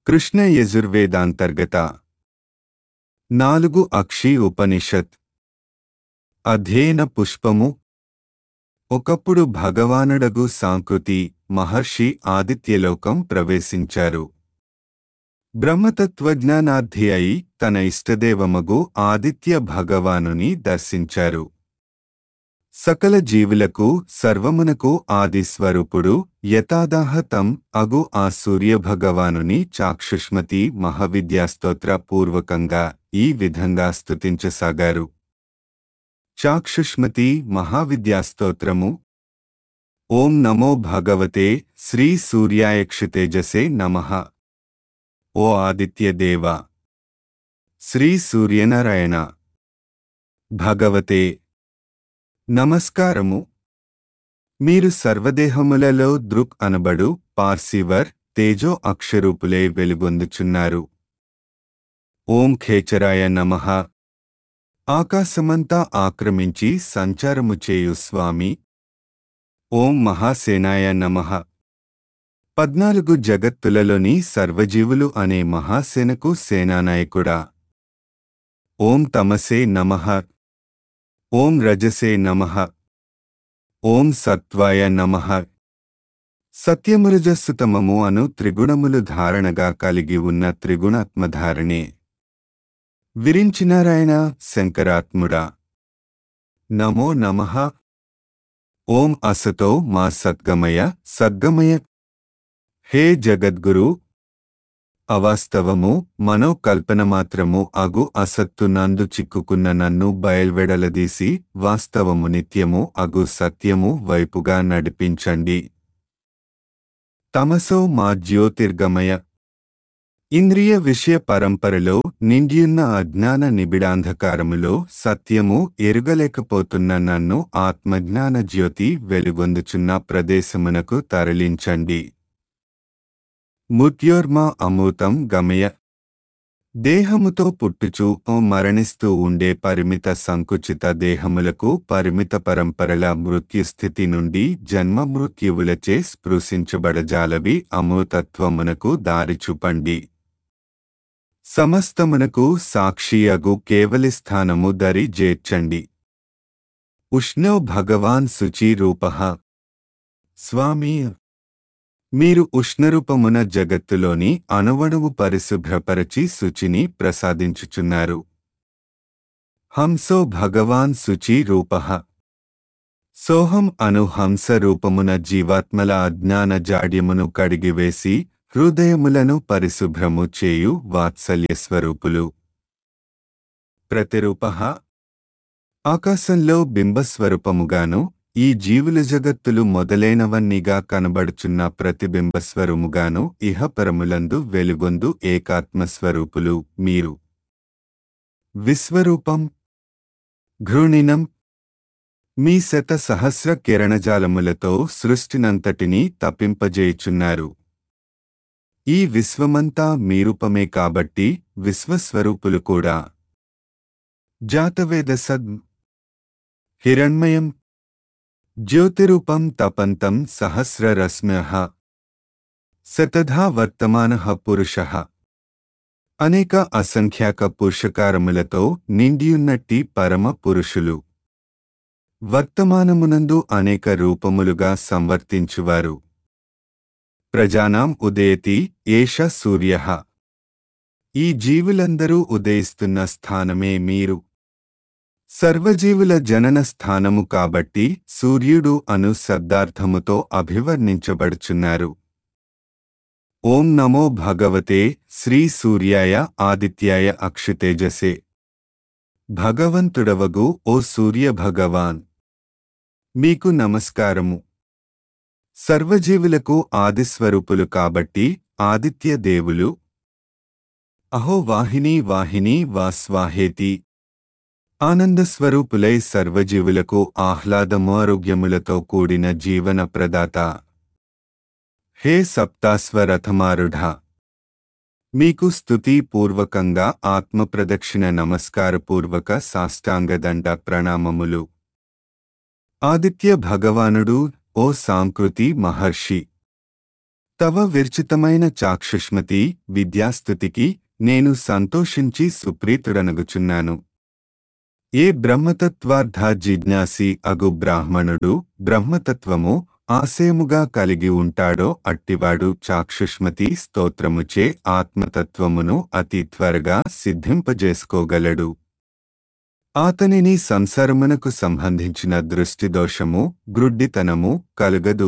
కృష్ణ యజుర్వేదాంతర్గత నాలుగు అక్షి ఉపనిషత్ అధ్యయన పుష్పము ఒకప్పుడు భగవానుడగు సాంకృతి మహర్షి ఆదిత్యలోకం ప్రవేశించారు బ్రహ్మతత్వజ్ఞానార్థి అయి తన ఇష్టదేవమగు ఆదిత్య భగవానుని దర్శించారు సకల జీవులకు సర్వమునకు ఆది స్వరూపుడు యథాదాహతం అగు ఆ సూర్యభగవానుని చాక్షుష్మతి మహావిద్యాస్తోత్ర పూర్వకంగా ఈ విధంగా స్తుతించసాగారు చాక్షుష్మతి మహావిద్యాస్తోత్రము ఓం నమో భగవతే శ్రీ సూర్యాయక్షితేజసే నమః ఓ ఆదిత్యదేవ శ్రీ సూర్యనారాయణ భగవతే నమస్కారము మీరు సర్వదేహములలో దృక్ అనబడు పార్సివర్ తేజో అక్షరూపులే వెలుగొందుచున్నారు ఓం ఖేచరాయ నమః ఆకాశమంతా ఆక్రమించి సంచారము చేయు స్వామి ఓం మహాసేనాయ నమః పద్నాలుగు జగత్తులలోని సర్వజీవులు అనే మహాసేనకు సేనానాయకుడా ఓం తమసే నమః ఓం రజసే నమః ఓం సత్వాయ నమః సత్యమురజస్సుతమము అను త్రిగుణములు ధారణగా కలిగి ఉన్న త్రిగుణాత్మధారణే విరించినారాయణ శంకరాత్ముడా నమో నమః ఓం అసతో మా సద్గమయ సద్గమయ హే జగద్గురు అవాస్తవము మనోకల్పన మాత్రము అగు అసత్తు నందు చిక్కుకున్న నన్ను బయల్వెడలదీసి వాస్తవము నిత్యము అగు సత్యము వైపుగా నడిపించండి తమసో మా జ్యోతిర్గమయ ఇంద్రియ విషయ పరంపరలో నిండియున్న అజ్ఞాన నిబిడాంధకారములో సత్యము ఎరుగలేకపోతున్న నన్ను ఆత్మజ్ఞాన జ్యోతి వెలుగొందుచున్న ప్రదేశమునకు తరలించండి ముత్యోర్మా అమూతం గమయ దేహముతో పుట్టుచూ మరణిస్తూ ఉండే పరిమిత సంకుచిత దేహములకు పరిమిత పరంపరల మృత్యుస్థితి నుండి జన్మ మృత్యువులచే స్పృశించబడజాలవి అమూతత్వమునకు దారి చూపండి సమస్తమునకు సాక్షియగు కేవలి స్థానము దరి జేర్చండి ఉష్ణో భగవాన్ శుచి రూప స్వామి మీరు ఉష్ణరూపమున జగత్తులోని అణువణువు పరిశుభ్రపరచి శుచిని ప్రసాదించుచున్నారు హంసో భగవాన్ శుచి రూప సోహం అను హంస రూపమున జీవాత్మల అజ్ఞాన జాడ్యమును కడిగివేసి హృదయములను పరిశుభ్రము చేయు వాత్సల్యస్వరూపులు ప్రతిరూప ఆకాశంలో బింబస్వరూపముగాను ఈ జీవుల జగత్తులు మొదలైనవన్నీగా కనబడుచున్న ప్రతిబింబస్వరముగాను ఇహపరములందు వెలుగొందు ఏకాత్మస్వరూపులు మీరు విశ్వరూపం ఘృణినం మీ శత సహస్ర కిరణజాలములతో సృష్టినంతటినీ తప్పింపజేయుచున్నారు ఈ విశ్వమంతా మీరూపమే కాబట్టి విశ్వస్వరూపులు కూడా జాతవేద సద్ హిరణ్మయం జ్యోతిరూపం తపంతం సహస్రరశ్మ్య శతధా వర్తమాన పురుష అనేక అసంఖ్యాక పురుషకారములతో నిండియున్నట్టి పరమ పురుషులు వర్తమానమునందు అనేక రూపములుగా సంవర్తించువారు ప్రజానాం ఉదయతి ఏష సూర్య ఈ జీవులందరూ ఉదయిస్తున్న స్థానమే మీరు సర్వజీవుల జనన స్థానము కాబట్టి సూర్యుడు అను శబ్దార్థముతో అభివర్ణించబడుచున్నారు ఓం నమో భగవతే శ్రీ సూర్యాయ ఆదిత్యాయ అక్షితేజసే భగవంతుడవగు ఓ సూర్య భగవాన్ మీకు నమస్కారము సర్వజీవులకు ఆదిస్వరూపులు కాబట్టి ఆదిత్య దేవులు అహో వాహిని వాహిని వాస్వాహేతి ఆనందస్వరూపులై సర్వజీవులకు ఆహ్లాదము ఆరోగ్యములతో కూడిన జీవన ప్రదాత హే సప్తాస్వరథమారుఢ మీకు స్తుతి పూర్వకంగా ఆత్మప్రదక్షిణ నమస్కారపూర్వక సాష్టాంగదండ ప్రణామములు ఆదిత్య భగవానుడు ఓ సాంకృతి మహర్షి తవ విర్చితమైన చాక్షుష్మతి విద్యాస్థుతికి నేను సంతోషించి సుప్రీతుడనగుచున్నాను ఏ బ్రహ్మతత్వార్థ జిజ్ఞాసి అగు బ్రాహ్మణుడు బ్రహ్మతత్వము ఆశయముగా కలిగి ఉంటాడో అట్టివాడు చాక్షుష్మతి స్తోత్రముచే ఆత్మతత్వమును అతి త్వరగా సిద్ధింపజేసుకోగలడు ఆతనిని సంసారమునకు సంబంధించిన దృష్టిదోషము గ్రుడ్డితనము కలుగదు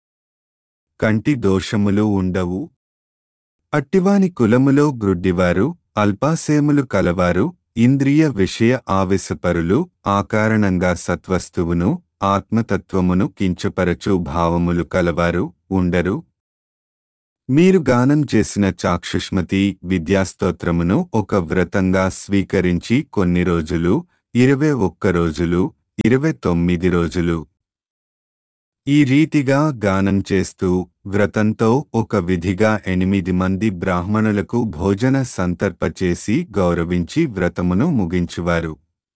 కంటి దోషములు ఉండవు అట్టివాని కులములో గ్రుడ్డివారు అల్పాశయములు కలవారు ఇంద్రియ విషయ ఆవేశపరులు ఆకారణంగా సత్వస్తువును ఆత్మతత్వమును కించపరచు భావములు కలవారు ఉండరు మీరు గానం చేసిన చాక్షుష్మతి విద్యాస్తోత్రమును ఒక వ్రతంగా స్వీకరించి కొన్ని రోజులు ఇరవై ఒక్క రోజులు ఇరవై తొమ్మిది రోజులు ఈ రీతిగా గానం చేస్తూ వ్రతంతో ఒక విధిగా ఎనిమిది మంది బ్రాహ్మణులకు భోజన సంతర్పచేసి గౌరవించి వ్రతమును ముగించువారు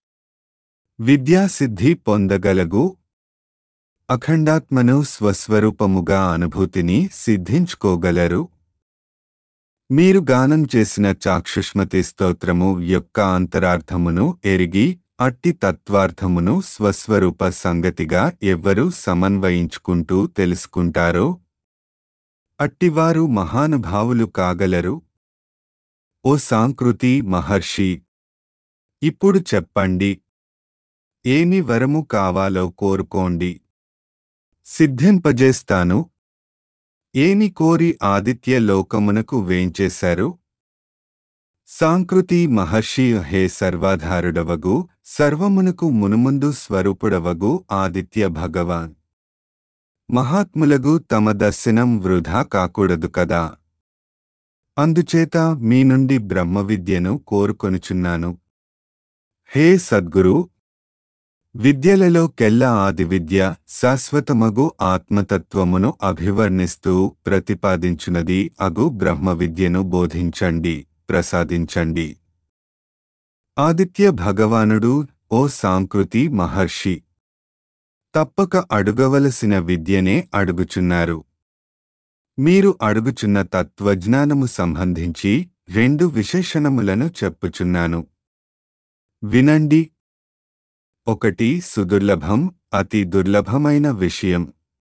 విద్యాసిద్ధి పొందగలగు అఖండాత్మను స్వస్వరూపముగా అనుభూతిని సిద్ధించుకోగలరు మీరు గానం చేసిన చాక్షుష్మతి స్తోత్రము యొక్క అంతరార్థమును ఎరిగి అట్టి తత్వార్థమును స్వస్వరూప సంగతిగా ఎవ్వరు సమన్వయించుకుంటూ తెలుసుకుంటారో అట్టివారు మహానుభావులు కాగలరు ఓ సాంకృతి మహర్షి ఇప్పుడు చెప్పండి ఏమి వరము కావాలో కోరుకోండి సిద్ధింపజేస్తాను ఏమి కోరి ఆదిత్య లోకమునకు వేంచేశారు సాంకృతి మహర్షి హే సర్వాధారుడవగు సర్వమునకు మునుముందు స్వరూపుడవగు ఆదిత్య భగవాన్ మహాత్ములగు తమ దర్శనం వృధా కాకూడదు కదా అందుచేత మీ నుండి బ్రహ్మ విద్యను కోరుకొనుచున్నాను హే సద్గురు విద్యలలో కెల్ల ఆది విద్య శాశ్వతమగు ఆత్మతత్వమును అభివర్ణిస్తూ ప్రతిపాదించునది అగు బ్రహ్మ విద్యను బోధించండి ప్రసాదించండి ఆదిత్య భగవానుడు ఓ సాంకృతి మహర్షి తప్పక అడుగవలసిన విద్యనే అడుగుచున్నారు మీరు అడుగుచున్న తత్వజ్ఞానము సంబంధించి రెండు విశేషణములను చెప్పుచున్నాను వినండి ఒకటి సుదుర్లభం అతి దుర్లభమైన విషయం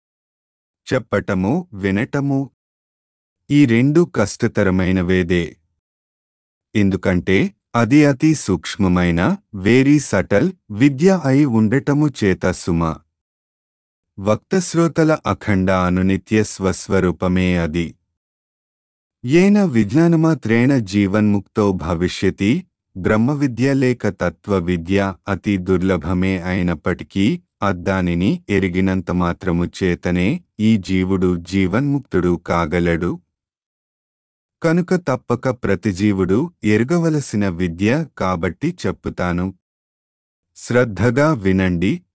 చెప్పటము వినటము ఈ రెండు కష్టతరమైనవేదే ఎందుకంటే అది అతి సూక్ష్మమైన వేరీ సటల్ విద్య అయి ఉండటము చేత సుమ వక్తశ్రోతల అఖండ అనునిత్య స్వస్వరూపమే అది ఏన విజ్ఞానమాత్రేణ జీవన్ముక్తో భవిష్యతి బ్రహ్మ విద్య లేక తత్వ విద్య అతి దుర్లభమే అయినప్పటికీ అద్దానిని ఎరిగినంత మాత్రము చేతనే ఈ జీవుడు జీవన్ముక్తుడు కాగలడు కనుక తప్పక ప్రతి జీవుడు ఎరగవలసిన విద్య కాబట్టి చెప్పుతాను శ్రద్ధగా వినండి